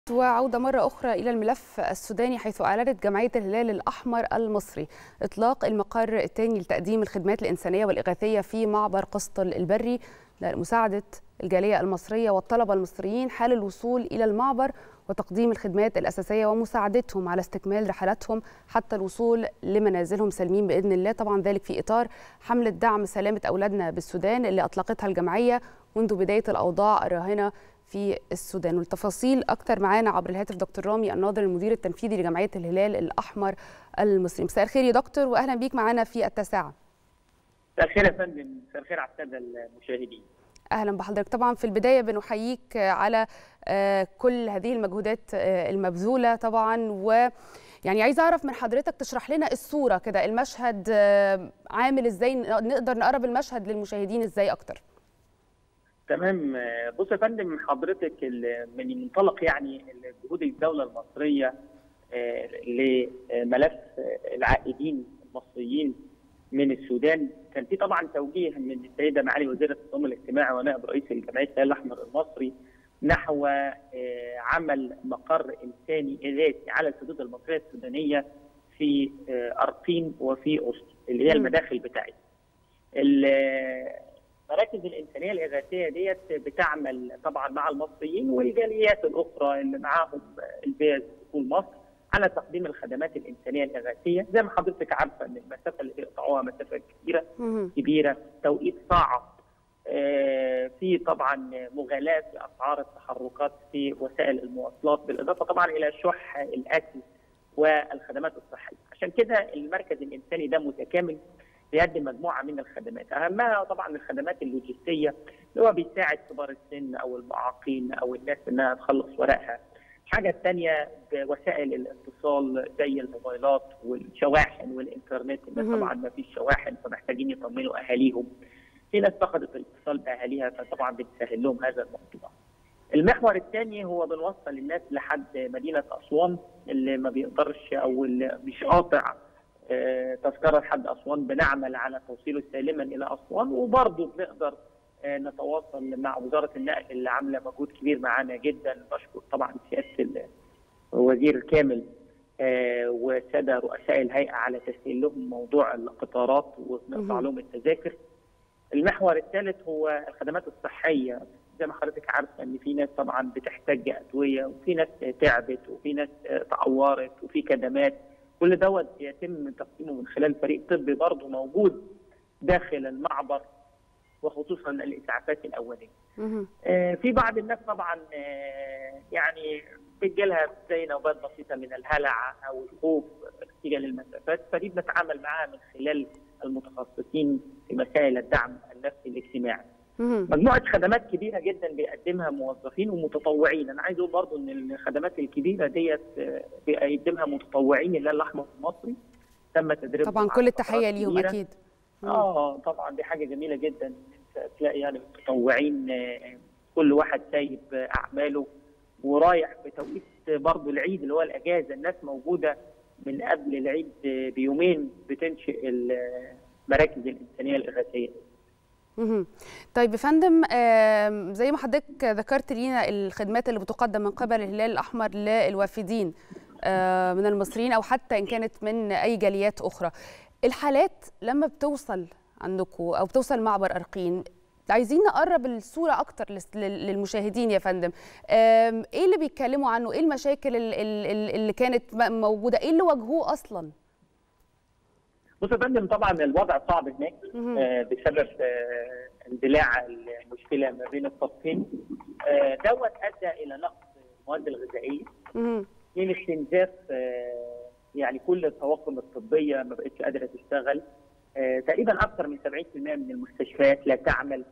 وعودة مرة أخرى إلى الملف السوداني حيث أعلنت جمعية الهلال الأحمر المصري إطلاق المقر الثاني لتقديم الخدمات الإنسانية والإغاثية في معبر قسطل البري لمساعدة الجالية المصرية والطلبة المصريين حال الوصول إلى المعبر وتقديم الخدمات الأساسية ومساعدتهم على استكمال رحلاتهم حتى الوصول لمنازلهم سالمين بإذن الله طبعا ذلك في إطار حملة دعم سلامة أولادنا بالسودان اللي أطلقتها الجمعية منذ بداية الأوضاع الراهنة في السودان والتفاصيل أكثر معانا عبر الهاتف دكتور رامي الناظر المدير التنفيذي لجمعية الهلال الأحمر المصري مساء الخير يا دكتور وأهلا بيك معانا في التاسعة مساء الخير يا فندم مساء الخير على الساده المشاهدين اهلا بحضرتك طبعا في البدايه بنحييك على كل هذه المجهودات المبذوله طبعا و يعني عايز اعرف من حضرتك تشرح لنا الصوره كده المشهد عامل ازاي نقدر نقرب المشهد للمشاهدين ازاي اكتر تمام بص يا فندم حضرتك من منطلق يعني جهود الدوله المصريه لملف العائدين المصريين من السودان كان في طبعا توجيه من السيده معالي وزيره التضامن الاجتماعي ونائب رئيس الجمعيه الهلال الاحمر المصري نحو عمل مقر انساني اغاثي على الحدود المصريه السودانيه في ارقين وفي اسط اللي هي المداخل بتاعتها. المراكز الانسانيه الاغاثيه ديت بتعمل طبعا مع المصريين والجاليات الاخرى اللي معاهم الفيز دخول مصر على تقديم الخدمات الانسانيه الاغاثيه زي ما حضرتك عارفه ان المسافه اللي بيقطعوها مسافه كبيره كبيره توقيت صعب في طبعا مغالاه في اسعار التحركات في وسائل المواصلات بالاضافه طبعا الى شح الاكل والخدمات الصحيه عشان كده المركز الانساني ده متكامل بيقدم مجموعه من الخدمات اهمها طبعا الخدمات اللوجستيه اللي هو بيساعد كبار السن او المعاقين او الناس انها تخلص ورقها الحاجة الثانية وسائل الاتصال زي الموبايلات والشواحن والإنترنت الناس طبعا ما فيش شواحن فمحتاجين يطمنوا أهاليهم في ناس فقدت الاتصال بأهاليها فطبعا بنسهل لهم هذا الموضوع المحور الثاني هو بنوصل الناس لحد مدينة أسوان اللي ما بيقدرش أو اللي مش قاطع تذكرة لحد أسوان بنعمل على توصيله سالما إلى أسوان وبرضه بنقدر نتواصل مع وزاره النقل اللي عامله مجهود كبير معانا جدا بشكر طبعا سياده الوزير كامل وساده رؤساء الهيئه على تسهيل لهم موضوع القطارات ونقطع لهم التذاكر. المحور الثالث هو الخدمات الصحيه زي ما حضرتك عارفه ان في ناس طبعا بتحتاج ادويه وفي ناس تعبت وفي ناس تعورت وفي كدمات كل دوت يتم تقديمه من خلال فريق طبي برضه موجود داخل المعبر وخصوصا الاسعافات الاوليه. آه في بعض الناس طبعا آه يعني بتجيلها زي نوبات بسيطه من الهلع او الخوف نتيجه للمسافات فدي بنتعامل معاها من خلال المتخصصين في مسائل الدعم النفسي الاجتماعي. مجموعه خدمات كبيره جدا بيقدمها موظفين ومتطوعين، انا عايز اقول برضه ان الخدمات الكبيره ديت بيقدمها متطوعين الهلال الاحمر المصري تم تدريبهم طبعا كل التحيه ليهم اكيد. اه طبعا دي حاجه جميله جدا انت تلاقي يعني متطوعين كل واحد سايب اعماله ورايح في توقيت برضه العيد اللي هو الاجازه الناس موجوده من قبل العيد بيومين بتنشئ المراكز الانسانيه الاغاثيه. طيب يا فندم زي ما حضرتك ذكرت لينا الخدمات اللي بتقدم من قبل الهلال الاحمر للوافدين من المصريين او حتى ان كانت من اي جاليات اخرى. الحالات لما بتوصل عندكم او بتوصل معبر ارقين عايزين نقرب الصوره اكتر للمشاهدين يا فندم ايه اللي بيتكلموا عنه ايه المشاكل اللي كانت موجوده ايه اللي واجهوه اصلا بص يا فندم طبعا الوضع صعب هناك آه بسبب آه اندلاع المشكله ما بين الطرفين آه دوت ادى الى نقص المواد الغذائيه من استنزاف يعني كل الطواقم الطبيه ما بقتش قادره تشتغل آه تقريبا اكثر من 70% من المستشفيات لا تعمل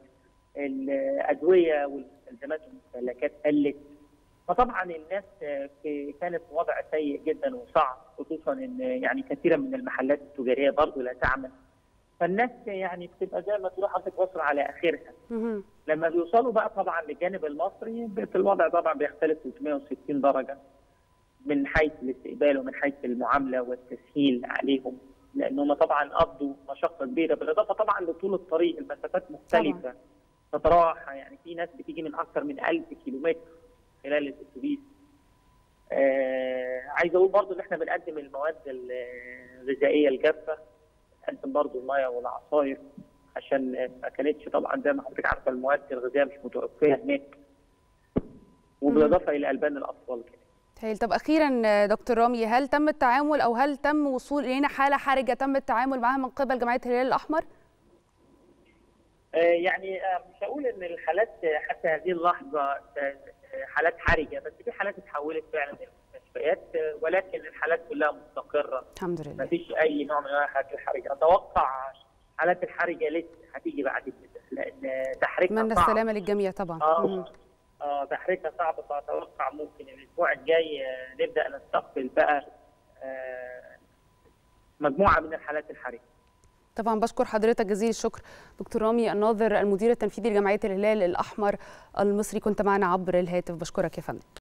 الادويه والمستلزمات والمستهلكات قلت فطبعا الناس في كانت في وضع سيء جدا وصعب خصوصا ان يعني كثيرا من المحلات التجاريه برضه لا تعمل فالناس يعني بتبقى زي ما تروح حضرتك واصل على اخرها لما بيوصلوا بقى طبعا للجانب المصري الوضع طبعا بيختلف 360 درجه من حيث الاستقبال ومن حيث المعامله والتسهيل عليهم لان هم طبعا قضوا مشقه كبيره بالاضافه طبعا لطول الطريق المسافات مختلفه تتراوح يعني في ناس بتيجي من اكثر من 1000 كيلومتر خلال الاتوبيس عايز اقول برضو ان احنا بنقدم المواد الغذائيه الجافه بنقدم برضو الميه والعصاير عشان ما كانتش طبعا زي ما حضرتك عارفه المواد الغذائيه مش متوفره هناك وبالاضافه الى البان الاطفال كده هايل طب اخيرا دكتور رامي هل تم التعامل او هل تم وصول الينا حاله حرجه تم التعامل معها من قبل جمعيه الهلال الاحمر؟ آه يعني آه مش هقول ان الحالات حتى هذه اللحظه آه حالات حرجه بس في حالات اتحولت فعلا للمستشفيات ولكن الحالات كلها مستقره الحمد لله ما فيش اي نوع من انواع الحالات الحرجه اتوقع حالات الحرجه لسه هتيجي بعد كده لان تحريكها اتمنى صعب السلامه للجميع طبعا اه اه تحريكها صعب فاتوقع ممكن الاسبوع الجاي نبدا نستقبل بقى آه مجموعه من الحالات الحرجه طبعا بشكر حضرتك جزيل الشكر دكتور رامي الناظر المدير التنفيذي لجمعيه الهلال الاحمر المصري كنت معنا عبر الهاتف بشكرك يا فندم